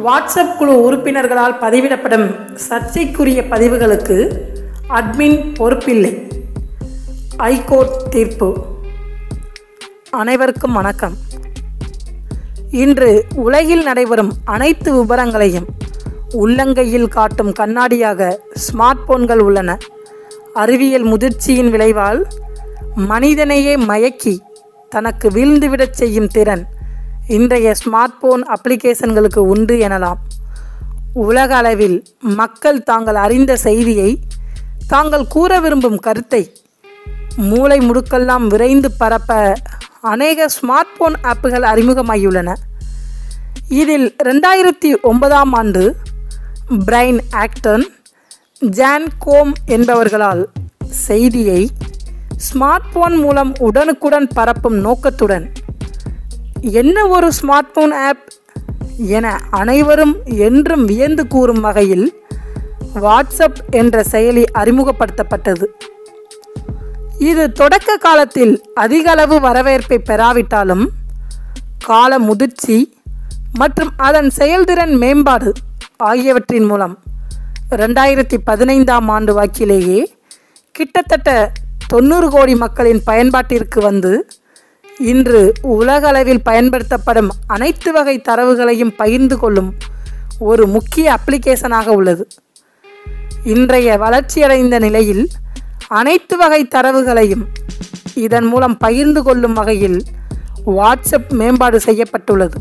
WhatsApp குழு உறுப்பினர்களால் பதிவிடப்படும் சர்ச்சைக்குரிய பதிவுகளுக்கு அட்மின் பொறுப்பில்லை ஐகோர்ட் தீர்ப்பு அனைவருக்கும் வணக்கம் இன்று உலகில் நடைபெறும் அனைத்து விவரங்களையும் உள்ளங்கையில் காட்டும் கண்ணாடியாக ஸ்மார்ட் போன்கள் உள்ளன அறிவியல் முதிர்ச்சியின் விளைவால் மனிதனையே மயக்கி தனக்கு வீழ்ந்துவிடச் செய்யும் திறன் இன்றைய ஸ்மார்ட் போன் அப்ளிகேஷன்களுக்கு உண்டு எனலாம் உலக அளவில் மக்கள் தாங்கள் அறிந்த செய்தியை தாங்கள் கூற விரும்பும் கருத்தை மூளை முடுக்கெல்லாம் விரைந்து பரப்ப அநேக ஸ்மார்ட் போன் ஆப்புகள் அறிமுகமாகியுள்ளன இதில் ரெண்டாயிரத்தி ஒன்பதாம் ஆண்டு பிரைன் ஆக்டன் ஜான் கோம் என்பவர்களால் செய்தியை ஸ்மார்ட் போன் மூலம் உடனுக்குடன் பரப்பும் நோக்கத்துடன் என்ன ஒரு ஸ்மார்ட் போன் ஆப் என அனைவரும் என்றும் வியந்து கூறும் வகையில் வாட்ஸ்அப் என்ற செயலி அறிமுகப்படுத்தப்பட்டது இது தொடக்க காலத்தில் அதிக அளவு வரவேற்பை பெறாவிட்டாலும் கால முதிர்ச்சி மற்றும் அதன் செயல்திறன் மேம்பாடு ஆகியவற்றின் மூலம் ரெண்டாயிரத்தி பதினைந்தாம் ஆண்டு வாக்கிலேயே கிட்டத்தட்ட தொண்ணூறு கோடி மக்களின் பயன்பாட்டிற்கு வந்து இன்று உலகளவில் பயன்படுத்தப்படும் அனைத்து வகை தரவுகளையும் பகிர்ந்து கொள்ளும் ஒரு முக்கிய அப்ளிகேஷனாக உள்ளது இன்றைய வளர்ச்சியடைந்த நிலையில் அனைத்து வகை தரவுகளையும் இதன் மூலம் பகிர்ந்து கொள்ளும் வகையில் வாட்ஸ்அப் மேம்பாடு செய்யப்பட்டுள்ளது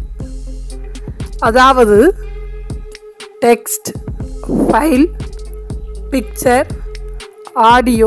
அதாவது text file picture audio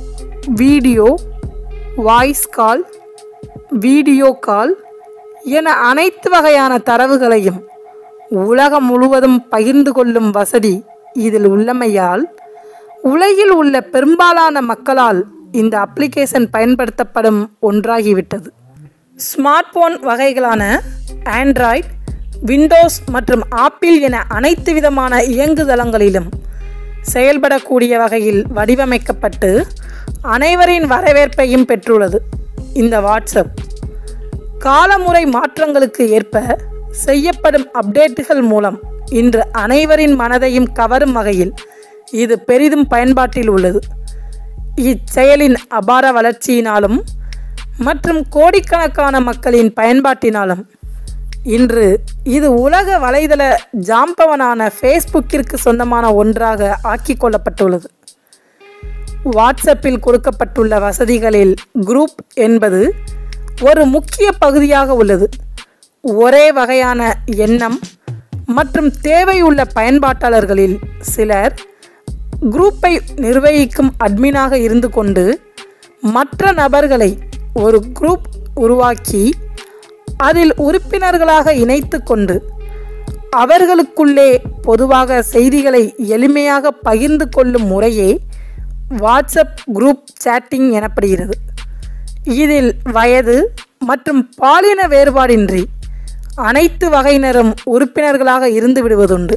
video voice call video call என அனைத்து வகையான தரவுகளையும் உலகம் முழுவதும் பகிர்ந்து கொள்ளும் வசதி இதில் உள்ளமையால் உலகில் உள்ள பெரும்பாலான மக்களால் இந்த அப்ளிகேஷன் பயன்படுத்தப்படும் ஒன்றாகிவிட்டது ஸ்மார்ட் போன் வகைகளான ஆண்ட்ராய்ட் விண்டோஸ் மற்றும் ஆப்பிள் என அனைத்து விதமான இயங்குதளங்களிலும் செயல்படக்கூடிய வகையில் வடிவமைக்கப்பட்டு அனைவரின் வரவேற்பையும் பெற்றுள்ளது இந்த வாட்ஸ்அப் காலமுறை மாற்றங்களுக்கு ஏற்ப செய்யப்படும் அப்டேட்டுகள் மூலம் இன்று அனைவரின் மனதையும் கவரும் வகையில் இது பெரிதும் பயன்பாட்டில் உள்ளது இச்செயலின் அபார வளர்ச்சியினாலும் மற்றும் கோடிக்கணக்கான மக்களின் பயன்பாட்டினாலும் இன்று இது உலக வலைதள ஜாம்பவனான ஃபேஸ்புக்கிற்கு சொந்தமான ஒன்றாக ஆக்கிக் கொள்ளப்பட்டுள்ளது வாட்ஸ்அப்பில் கொடுக்கப்பட்டுள்ள வசதிகளில் குரூப் என்பது ஒரு முக்கிய பகுதியாக உள்ளது ஒரே வகையான எண்ணம் மற்றும் தேவையுள்ள பயன்பாட்டாளர்களில் சிலர் குரூப்பை நிர்வகிக்கும் அட்மினாக இருந்து கொண்டு மற்ற நபர்களை ஒரு குரூப் உருவாக்கி அதில் உறுப்பினர்களாக இணைத்து கொண்டு அவர்களுக்குள்ளே பொதுவாக செய்திகளை எளிமையாக பகிர்ந்து கொள்ளும் முறையே வாட்ஸ்அப் குரூப் சேட்டிங் எனப்படுகிறது இதில் வயது மற்றும் பாலின வேறுபாடின்றி அனைத்து வகையினரும் உறுப்பினர்களாக இருந்து விடுவதுண்டு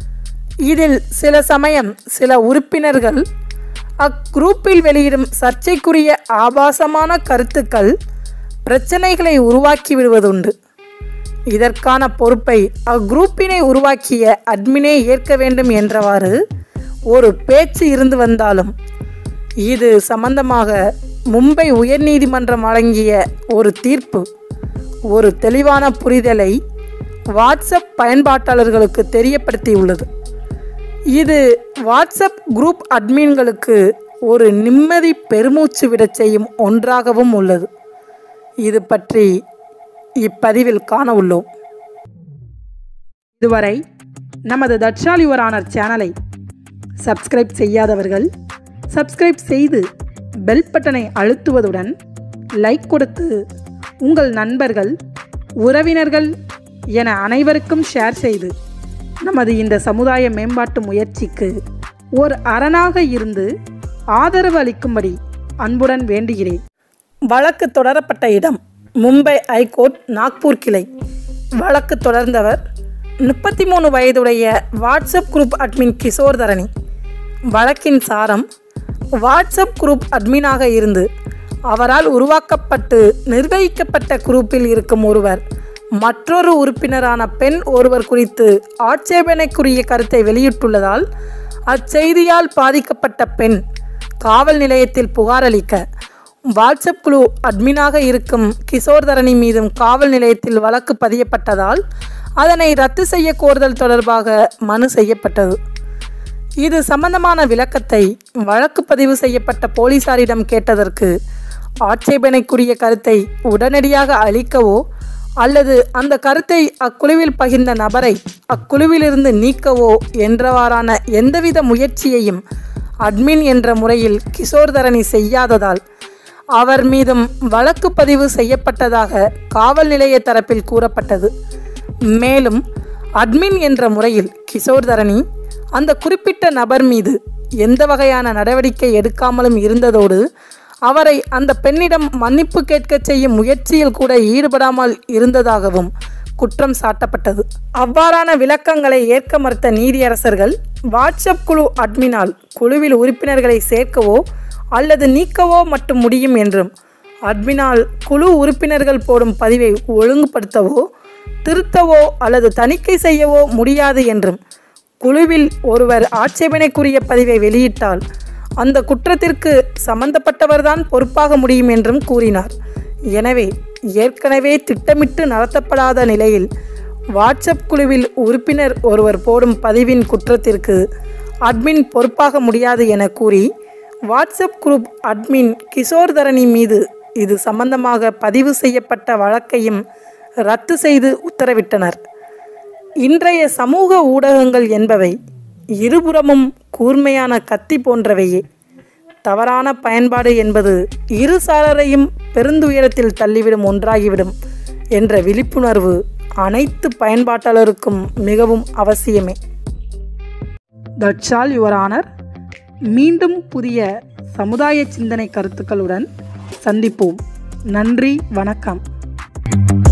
இதில் சில சமயம் சில உறுப்பினர்கள் அக்குரூப்பில் வெளியிடும் சர்ச்சைக்குரிய ஆபாசமான கருத்துக்கள் பிரச்சனைகளை உருவாக்கி விடுவதுண்டு இதற்கான பொறுப்பை அக்குரூப்பினை உருவாக்கிய அட்மினே ஏற்க வேண்டும் என்றவாறு ஒரு பேச்சு இருந்து வந்தாலும் இது சம்பந்தமாக மும்பை உயர்நீதிமன்றம் வழங்கிய ஒரு தீர்ப்பு ஒரு தெளிவான புரிதலை வாட்ஸ்அப் பயன்பாட்டாளர்களுக்கு தெரியப்படுத்தியுள்ளது இது வாட்ஸ்அப் குரூப் அட்மின்களுக்கு ஒரு நிம்மதி பெருமூச்சு விடச் செய்யும் ஒன்றாகவும் உள்ளது இது பற்றி இப்பதிவில் காண உள்ளோம் இதுவரை நமது தட்சால் யுவர் ஆனர் சேனலை சப்ஸ்கிரைப் செய்யாதவர்கள் சப்ஸ்கிரைப் செய்து பெல் பட்டனை அழுத்துவதுடன் லைக் கொடுத்து உங்கள் நண்பர்கள் உறவினர்கள் என அனைவருக்கும் ஷேர் செய்து நமது இந்த சமுதாய மேம்பாட்டு முயற்சிக்கு ஒரு அரணாக இருந்து ஆதரவு அளிக்கும்படி அன்புடன் வேண்டுகிறேன் வழக்கு தொடரப்பட்ட இடம் மும்பை ஐகோர்ட் நாக்பூர் கிளை வழக்கு தொடர்ந்தவர் முப்பத்தி மூணு வயதுடைய WhatsApp group admin Kishore Dharani வழக்கின் சாரம் வாட்ஸ்அப் குரூப் அட்மினாக இருந்து அவரால் உருவாக்கப்பட்டு நிர்வகிக்கப்பட்ட குரூப்பில் இருக்கும் ஒருவர் மற்றொரு உறுப்பினரான பெண் ஒருவர் குறித்து ஆட்சேபனைக்குரிய கருத்தை வெளியிட்டுள்ளதால் அச்செய்தியால் பாதிக்கப்பட்ட பெண் காவல் நிலையத்தில் புகார் அளிக்க வாட்ஸ்அப் குழு அட்மினாக இருக்கும் கிஷோர் தரணி மீதும் காவல் நிலையத்தில் வழக்கு பதியப்பட்டதால் அதனை ரத்து செய்ய கோருதல் தொடர்பாக மனு செய்யப்பட்டது இது சம்பந்தமான விளக்கத்தை வழக்கு பதிவு செய்யப்பட்ட போலீசாரிடம் கேட்டதற்கு ஆட்சேபனைக்குரிய கருத்தை உடனடியாக அளிக்கவோ அல்லது அந்த கருத்தை அக்குழுவில் பகிர்ந்த நபரை அக்குழுவிலிருந்து நீக்கவோ என்றவாறான எந்தவித முயற்சியையும் அட்மின் என்ற முறையில் கிஷோர் தரணி செய்யாததால் அவர் மீதும் வழக்கு பதிவு செய்யப்பட்டதாக காவல் நிலைய தரப்பில் கூறப்பட்டது மேலும் அட்மின் என்ற முறையில் கிஷோர் தரணி அந்த குறிப்பிட்ட நபர் மீது எந்த வகையான நடவடிக்கை எடுக்காமலும் இருந்ததோடு அவரை அந்த பெண்ணிடம் மன்னிப்பு கேட்கச் செய்யும் முயற்சியில் கூட ஈடுபடாமல் இருந்ததாகவும் குற்றம் சாட்டப்பட்டது அவ்வாறான விளக்கங்களை ஏற்க மறுத்த நீதியரசர்கள் வாட்ஸ்அப் குழு அட்மினால் குழுவில் உறுப்பினர்களை சேர்க்கவோ அல்லது நீக்கவோ மட்டும் முடியும் என்றும் அட்மினால் குழு உறுப்பினர்கள் போடும் பதிவை ஒழுங்குபடுத்தவோ திருத்தவோ அல்லது தணிக்கை செய்யவோ முடியாது என்றும் குழுவில் ஒருவர் ஆட்சேபனைக்குரிய பதிவை வெளியிட்டால் அந்த குற்றத்திற்கு சம்பந்தப்பட்டவர்தான் பொறுப்பாக முடியும் என்றும் கூறினார் எனவே ஏற்கனவே திட்டமிட்டு நடத்தப்படாத நிலையில் வாட்ஸ்அப் குழுவில் உறுப்பினர் ஒருவர் போடும் பதிவின் குற்றத்திற்கு அட்மின் பொறுப்பாக முடியாது என கூறி WhatsApp group admin Kishore Dharani மீது இது சம்பந்தமாக பதிவு செய்யப்பட்ட வழக்கையும் ரத்து செய்து உத்தரவிட்டனர் இன்றைய சமூக ஊடகங்கள் என்பவை இருபுறமும் கூர்மையான கத்தி போன்றவையே தவறான பயன்பாடு என்பது இரு சாரரையும் பெருந்துயரத்தில் தள்ளிவிடும் ஒன்றாகிவிடும் என்ற விழிப்புணர்வு அனைத்து பயன்பாட்டாளருக்கும் மிகவும் அவசியமே தட்சால் யுவர் ஆனர் மீண்டும் புதிய சமுதாய சிந்தனை கருத்துக்களுடன் சந்திப்போம் நன்றி வணக்கம்